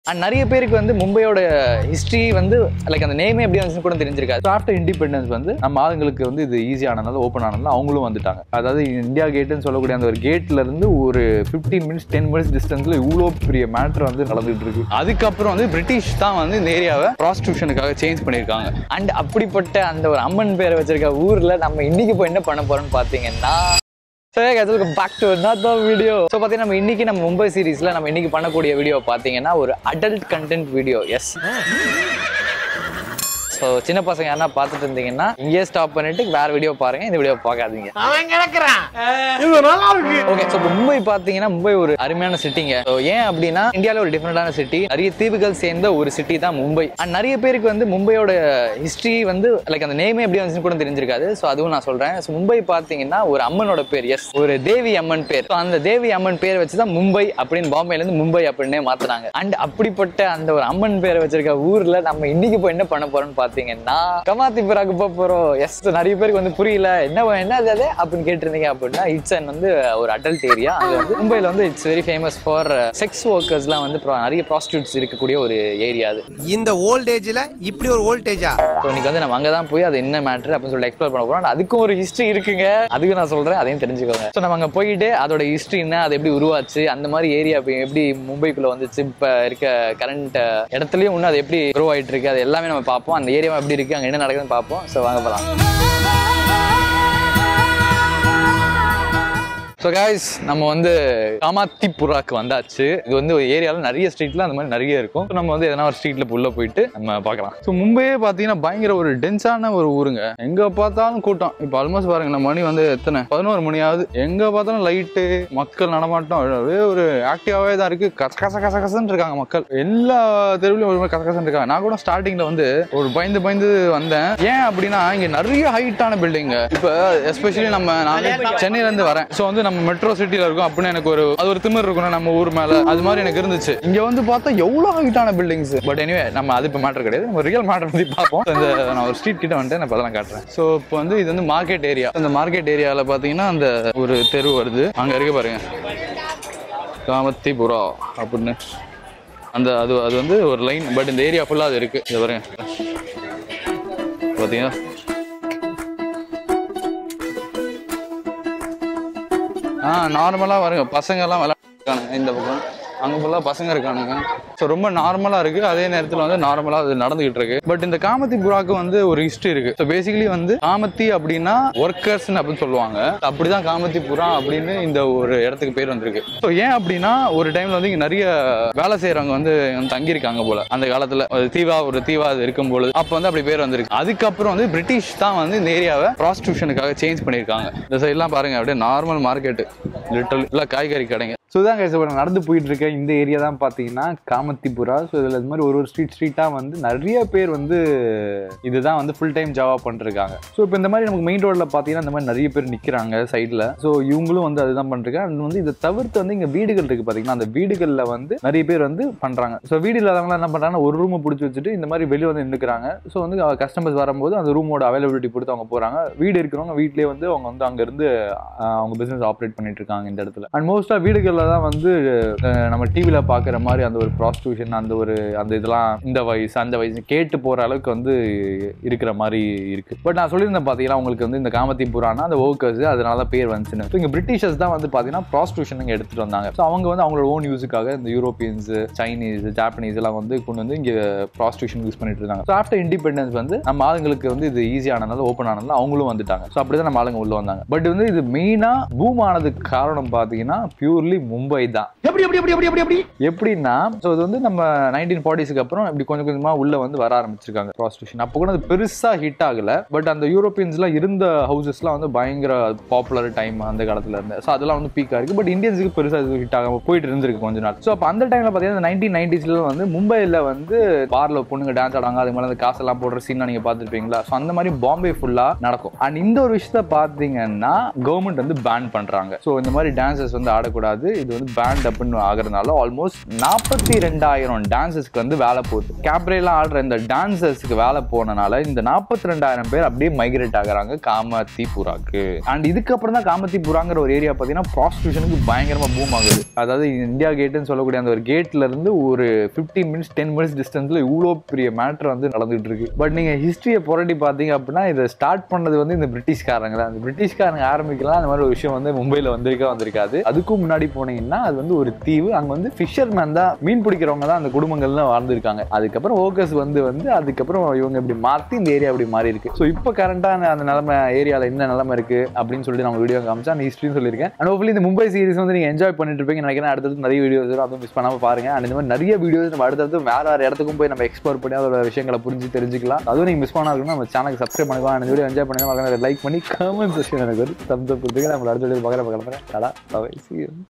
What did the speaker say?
And நிறைய பேருக்கு வந்து மும்பையோட ஹிஸ்ட்ரி வந்து லைக் அந்த நேமே எப்படி வந்துச்சுன்னு கூட தெரிஞ்சிருக்காது ஆஃப்டர் இண்டிபெண்டன்ஸ் வந்து நம்ம ஆளுங்களுக்கு வந்து இது ஈஸி ஆனதுனால ஓப்பன் ஆனதுனால அவங்களும் வந்துட்டாங்க அதாவது இந்தியா கேட்டுன்னு சொல்லக்கூடிய அந்த ஒரு கேட்ல இருந்து ஒரு 15 மினிட்ஸ் டென் மினிட்ஸ் டிஸ்டன்ஸ்ல இவ்வளோ பெரிய மேட்ரு வந்து நடந்துட்டு இருக்கு அதுக்கப்புறம் வந்து பிரிட்டிஷ் தான் வந்து இந்த ஏரியாவை ப்ராஸ்டியூஷனுக்காக சேஞ்ச் பண்ணியிருக்காங்க அண்ட் அப்படிப்பட்ட அந்த ஒரு அம்மன் பேரை வச்சிருக்க ஊர்ல நம்ம இன்னைக்கு போய் என்ன பண்ண போறோம்னு பாத்தீங்கன்னா சரி guys, welcome back to another video. So பார்த்தீங்கன்னா நம்ம இன்னைக்கு நம்ம மும்பை சீரிஸ்ல நம்ம இன்னைக்கு பண்ணக்கூடிய வீடியோ பார்த்தீங்கன்னா ஒரு adult content video yes so சின்ன பசங்க யாரா பார்த்துட்டு இருந்தீங்கன்னா இங்கேயே ஸ்டாப் பண்ணிட்டு வேற வீடியோ பாருங்க இந்த வீடியோ பார்க்காதீங்க அவன் கிடக்குறான் இது நல்லா இருக்கு ஓகே ஸோ மும்பை பார்த்தீங்கன்னா மும்பை ஒரு அருமையான சிட்டிங்க ஸோ ஏன் அப்படின்னா இந்தியாவில் ஒரு டிஃப்ரெண்டான சிட்டி நிறைய தீவுகள் சேர்ந்த ஒரு சிட்டி தான் மும்பை அண்ட் நிறைய பேருக்கு வந்து மும்பையோட ஹிஸ்ட்ரி வந்து லைக் அந்த நேமே எப்படி வந்துச்சுன்னு கூட தெரிஞ்சிருக்காது ஸோ அதுவும் நான் சொல்றேன் ஸோ மும்பை பார்த்தீங்கன்னா ஒரு அம்மனோட பேர் எஸ் ஒரு தேவி அம்மன் பேர் ஸோ அந்த தேவி அம்மன் பேர் வச்சு தான் மும்பை அப்படின்னு பாம்பேல இருந்து மும்பை அப்படின்னே மாத்துனாங்க அண்ட் அப்படிப்பட்ட அந்த ஒரு அம்மன் பேரை வச்சிருக்க ஊர்ல நம்ம இன்னைக்கு போய் என்ன பண்ண போறோம்னு பார்த்தீங்கன்னா கமாத்திபுராக்கு போக போறோம் எஸ் நிறைய பேருக்கு வந்து புரியல என்ன என்ன அது அது அப்படின்னு கேட்டிருந்தீங்க அப்படின்னா இட்ஸ் அண்ட் வந்து ஒரு அடல்ட் ஏரியா அங்க வந்து மும்பைல வந்து it's very famous for sex ஒர்க்கர்ஸ்லாம் வந்து pro- நிறைய ப்ராஸ்டியூட்ஸ் இருக்கக்கூடிய ஒரு ஏரியா அது இந்த ஓல்ட் ஏஜ்ல இப்படி ஒரு வோல்டேஜா ஸோ இன்னைக்கு வந்து நம்ம அங்கே தான் போய் அது என்ன மேட்ரு அப்படின்னு சொல்லி எக்ஸ்ப்ளோர் பண்ண போறோம் அதுக்கும் ஒரு ஹிஸ்ட்ரி இருக்குங்க அதுக்கு நான் சொல்றேன் அதையும் தெரிஞ்சுக்கோங்க ஸோ நம்ம அங்கே போயிட்டு அதோட ஹிஸ்ட்ரி என்ன அது எப்படி உருவாச்சு அந்த மாதிரி ஏரியா எப்படி மும்பைக்குள்ள வந்துச்சு இப்போ இருக்க கரண்ட் இடத்துலயும் இன்னும் அது எப்படி உருவாயிட்டு இருக்கு அது எல்லாமே நம்ம பார்ப்போம் அந்த ஏரியா எப்படி இருக்கு அங்கே என்ன நடக்குதுன்னு பார்ப்போம் ஸோ வாங்க போகலாம் ஸோ காய்ஸ் நம்ம வந்து காமாத்திபுராக்கு வந்தாச்சு இது வந்து ஒரு ஏரியாவில் நிறைய ஸ்ட்ரீட்ல அந்த மாதிரி நிறைய இருக்கும் So, நம்ம வந்து எதனா ஒரு ஸ்ட்ரீட்ல உள்ள போயிட்டு நம்ம பார்க்கலாம் ஸோ மும்பையே பார்த்தீங்கன்னா பயங்கர ஒரு டென்ஸான ஒரு ஊருங்க எங்க பார்த்தாலும் கூட்டம் இப்போ ஆல்மோஸ்ட் பாருங்க நம்ம மணி வந்து எத்தனை பதினோரு மணி ஆகுது எங்க பார்த்தாலும் லைட்டு மக்கள் நடமாட்டம் அப்படியே ஒரு ஆக்டிவாவே தான் இருக்கு கச கச கச கசன்னு இருக்காங்க மக்கள் எல்லா தெருவுலையும் ஒரு மாதிரி கச கசன்னு இருக்காங்க நான் கூட ஸ்டார்டிங்ல வந்து ஒரு பயந்து பயந்து வந்தேன் ஏன் அப்படின்னா இங்க நிறைய ஹைட்டான பில்டிங் இப்போ எஸ்பெஷலி நம்ம நான் சென்னையில இருந்து வரேன் ஸோ வந்து நம்ம மெட்ரோ சிட்டில இருக்கோம் அப்படின்னு எனக்கு ஒரு அது ஒரு திமிர் இருக்கணும் நம்ம ஊர் மேல அது மாதிரி எனக்கு இருந்துச்சு இங்க வந்து பார்த்தா எவ்வளவு ஹைட்டான பில்டிங்ஸ் பட் எனிவே நம்ம அது இப்போ மேட்டர் கிடையாது நம்ம ரியல் மேட்டர் பத்தி பார்ப்போம் இந்த நான் ஒரு ஸ்ட்ரீட் கிட்ட வந்துட்டு நான் இப்போ அதெல்லாம் காட்டுறேன் ஸோ இப்போ வந்து இது வந்து மார்க்கெட் ஏரியா அந்த மார்க்கெட் ஏரியாவில் பார்த்தீங்கன்னா அந்த ஒரு தெரு வருது அங்க இருக்கு பாருங்க காமத்திபுரா அப்படின்னு அந்த அது அது வந்து ஒரு லைன் பட் இந்த ஏரியா ஃபுல்லாக அது இருக்கு இது பாருங்க பார்த்தீங்கன்னா ஆ நார்மலாக வருங்க பசங்கெல்லாம் விளையாடுறானுங்க இந்த பக்கம் அங்கே ஃபுல்லாக பசங்க இருக்கானுங்க ஸோ ரொம்ப நார்மலாக இருக்குது அதே நேரத்தில் வந்து நார்மலாக அது நடந்துகிட்டு இருக்கு பட் இந்த காமத்தி புறாக்கு வந்து ஒரு ஹிஸ்ட்ரி இருக்கு ஸோ பேசிக்கலி வந்து காமத்தி அப்படின்னா ஒர்க்கர்ஸ் அப்படின்னு சொல்லுவாங்க அப்படிதான் காமத்தி புறா அப்படின்னு இந்த ஒரு இடத்துக்கு பேர் வந்திருக்கு ஸோ ஏன் அப்படின்னா ஒரு டைம்ல வந்து இங்கே நிறைய வேலை செய்கிறவங்க வந்து இங்க தங்கியிருக்காங்க போல அந்த காலத்தில் ஒரு தீவா ஒரு தீவா அது இருக்கும் பொழுது அப்போ வந்து அப்படி பேர் வந்திருக்கு அதுக்கப்புறம் வந்து பிரிட்டிஷ் தான் வந்து இந்த ஏரியாவை ப்ராஸ்டியூஷனுக்காக சேஞ்ச் பண்ணியிருக்காங்க இந்த சைட்லாம் பாருங்க அப்படியே நார்மல் மார்க்கெட் லிட்டல் இல்லை காய்கறி கடைங்க ஸோ இதான் guys, இப்ப நான் நடந்து போயிட்டு இருக்க இந்த ஏரியா தான் பார்த்தீங்கன்னா காமத்திபுரா ஸோ இதில் இது மாதிரி ஒரு ஒரு ஸ்ட்ரீட் ஸ்ட்ரீட்டாக வந்து நிறைய பேர் வந்து இதுதான் வந்து ஃபுல் டைம் ஜாவா பண்ணிருக்காங்க ஸோ இப்போ இந்த மாதிரி நமக்கு மெயின் ரோட்ல பார்த்தீங்கன்னா இந்த மாதிரி நிறைய பேர் நிற்கிறாங்க சைடில் ஸோ இவங்களும் வந்து அதுதான் பண்ணிருக்காங்க அண்ட் வந்து இதை தவிர்த்து வந்து இங்கே வீடுகள் இருக்கு பார்த்தீங்கன்னா அந்த வீடுகளில் வந்து நிறைய பேர் வந்து பண்ணுறாங்க ஸோ வீடு இல்லாதவங்க என்ன பண்ணுறாங்கன்னா ஒரு ரூமை பிடிச்சி வச்சுட்டு இந்த மாதிரி வெளியே வந்து நின்றுக்கிறாங்க ஸோ வந்து கஸ்டமர்ஸ் வரும்போது அந்த ரூமோட அவைலபிலிட்டி பொறுத்து அவங்க போகிறாங்க வீடு இருக்கிறவங்க வீட்லேயே வந்து அவங்க வந்து அங்கேருந்து அவங்க பிஸ்னஸ் ஆப்ரேட் பண்ணிட்டு இருக்காங்க இந்த இடத்துல அண்ட் மோஸ்ட்டாக வீடுகளில் தான் வந்து அஹ், நம்ம டிவியில் பார்க்குற மாதிரி அந்த ஒரு ப்ராஸ்டியூஷன் அந்த ஒரு அந்த இதெல்லாம் இந்த வயசு அந்த வயசு கேட்டு போகிற அளவுக்கு வந்து இருக்கிற மாதிரி இருக்கு பட் நான் சொல்லியிருந்தேன் பார்த்தீங்கன்னா உங்களுக்கு வந்து இந்த காமத்தி புரானா அந்த ஒர்க்கர்ஸ் அதனால தான் பேர் வந்துச்சுன்னு ஸோ இங்கே பிரிட்டிஷர்ஸ் தான் வந்து பார்த்தீங்கன்னா ப்ராஸ்டியூஷன் இங்கே எடுத்துட்டு வந்தாங்க ஸோ அவங்க வந்து அவங்களோட ஓன் யூஸுக்காக இந்த யூரோப்பியன்ஸ் சைனீஸ் ஜாப்பனீஸ் எல்லாம் வந்து கொண்டு வந்து இங்கே ப்ராஸ்டியூஷன் யூஸ் பண்ணிட்டு இருக்காங்க ஸோ ஆஃப்டர் இண்டிபெண்டன்ஸ் வந்து நம்ம ஆளுங்களுக்கு வந்து இது ஈஸி ஆனதுனால ஓப்பன் ஆனதுனால அவங்களும் வந்துட்டாங்க ஸோ அப்படிதான் நம்ம ஆளுங்க உள்ள வந்தாங்க பட் வந்து இது மெயினாக பூம் ஆனதுக்கு காரணம் பார்த்தீங்கன்னா பியூர்லி மும்பை தான் எப்படி எப்படி எப்படி எப்படி எப்படி எப்படி எப்படின்னா ஸோ இது வந்து நம்ம நைன்டீன் ஃபார்ட்டிஸ்க்கு அப்புறம் இப்படி கொஞ்சம் கொஞ்சமா உள்ள வந்து வர ஆரம்பிச்சிருக்காங்க ப்ராஸ்டியூஷன் அப்போ கூட அது பெருசா ஹிட் ஆகல பட் அந்த யூரோப்பியன்ஸ்லாம் இருந்த ஹவுசஸ்லாம் வந்து பயங்கர பாப்புலர் டைம் அந்த காலத்துல இருந்து ஸோ அதெல்லாம் வந்து பீக்கா இருக்கு பட் இந்தியன்ஸுக்கு பெருசா இது ஹிட் ஆகாம போயிட்டு இருந்திருக்கு கொஞ்ச நாள் ஸோ அப்போ அந்த டைம்ல பார்த்தீங்கன்னா நைன்டீன் நைன்டிஸ்ல வந்து மும்பைல வந்து பார்ல பொண்ணுங்க டான்ஸ் ஆடாங்க அது மேலே அந்த காசெல்லாம் போடுற சீன் நீங்க பார்த்துருப்பீங்களா ஸோ அந்த மாதிரி பாம்பே ஃபுல்லா நடக்கும் அண்ட் இந்த ஒரு விஷயத்த பார்த்தீங்கன்னா கவர்மெண்ட் வந்து பேன் பண்றாங்க ஸோ இந்த மாதிரி டான்சஸ் வந்து ஆடக்கூடாது இது வந்து பேண்ட் அப்படின்னு ஆகுறதுனால ஆல்மோஸ்ட் நாற்பத்தி ரெண்டாயிரம் டான்சஸ்க்கு வந்து வேலை போகுது கேப்ரேலாம் ஆடுற இந்த டான்சர்ஸ்க்கு வேலை போனனால இந்த நாற்பத்தி ரெண்டாயிரம் பேர் அப்படியே மைக்ரேட் ஆகுறாங்க காமத்திபுராக்கு அண்ட் இதுக்கப்புறம் தான் காமத்திபுராங்கிற ஒரு ஏரியா பார்த்தீங்கன்னா ப்ராஸ்டியூஷனுக்கு பயங்கரமா பூம் ஆகுது அதாவது இந்தியா கேட்டுன்னு சொல்லக்கூடிய அந்த ஒரு கேட்ல இருந்து ஒரு 15 மினிட்ஸ் டென் மினிட்ஸ் டிஸ்டன்ஸ்ல இவ்வளோ பெரிய மேட்ரு வந்து நடந்துட்டு இருக்கு பட் நீங்க ஹிஸ்டரியை புரட்டி பார்த்தீங்க அப்படின்னா இதை ஸ்டார்ட் பண்ணது வந்து இந்த பிரிட்டிஷ்காரங்க தான் அந்த பிரிட்டிஷ்காரங்க ஆரம்பிக்கலாம் அந்த மாதிரி ஒரு விஷயம் வந்து மும்பையில் வந்திருக்கா வந்திருக்காது அதுக்கும் முன்னாடி போனீங்கன்னா அது வந்து ஒரு தீவு அங்கே வந்து ஃபிஷர்மேன் தான் மீன் பிடிக்கிறவங்க தான் அந்த குடும்பங்கள்லாம் வாழ்ந்துருக்காங்க அதுக்கப்புறம் ஓக்கஸ் வந்து வந்து அதுக்கப்புறம் இவங்க இப்படி மாற்றி இந்த ஏரியா அப்படி மாறி இருக்கு ஸோ இப்போ கரண்டான அந்த நிலைமை ஏரியாவில் என்ன நிலைமை இருக்கு அப்படின்னு சொல்லிட்டு நான் வீடியோ காமிச்சா அந்த ஹிஸ்ட்ரியும் சொல்லியிருக்கேன் அண்ட் ஹோப்ஃபுல்லி இந்த மும்பை சீரிஸ் வந்து நீங்கள் என்ஜாய் பண்ணிட்டு இருப்பீங்க நினைக்கிறேன் அடுத்தது நிறைய வீடியோஸ் வரும் அதுவும் மிஸ் பண்ணாமல் பாருங்க அண்ட் இந்த மாதிரி நிறைய வீடியோஸ் நம்ம அடுத்தடுத்து வேற வேறு இடத்துக்கும் போய் நம்ம எக்ஸ்ப்ளோர் பண்ணி அதோட விஷயங்களை புரிஞ்சு தெரிஞ்சுக்கலாம் அதுவும் நீங்கள் மிஸ் பண்ணாதுன்னா நம்ம சேனலுக்கு சப்ஸ்கிரைப் பண்ணிக்கலாம் அந்த வீடியோ என்ஜாய் பண்ணுங்க லைக் பண்ணி கமெண்ட் செக்ஷன் எனக்கு ஒரு தம்ஸ் அப் கொடுத்துங்க நம்ம அடுத்த வீடியோ பார்க்குற பார்க்குறேன் கடா பவை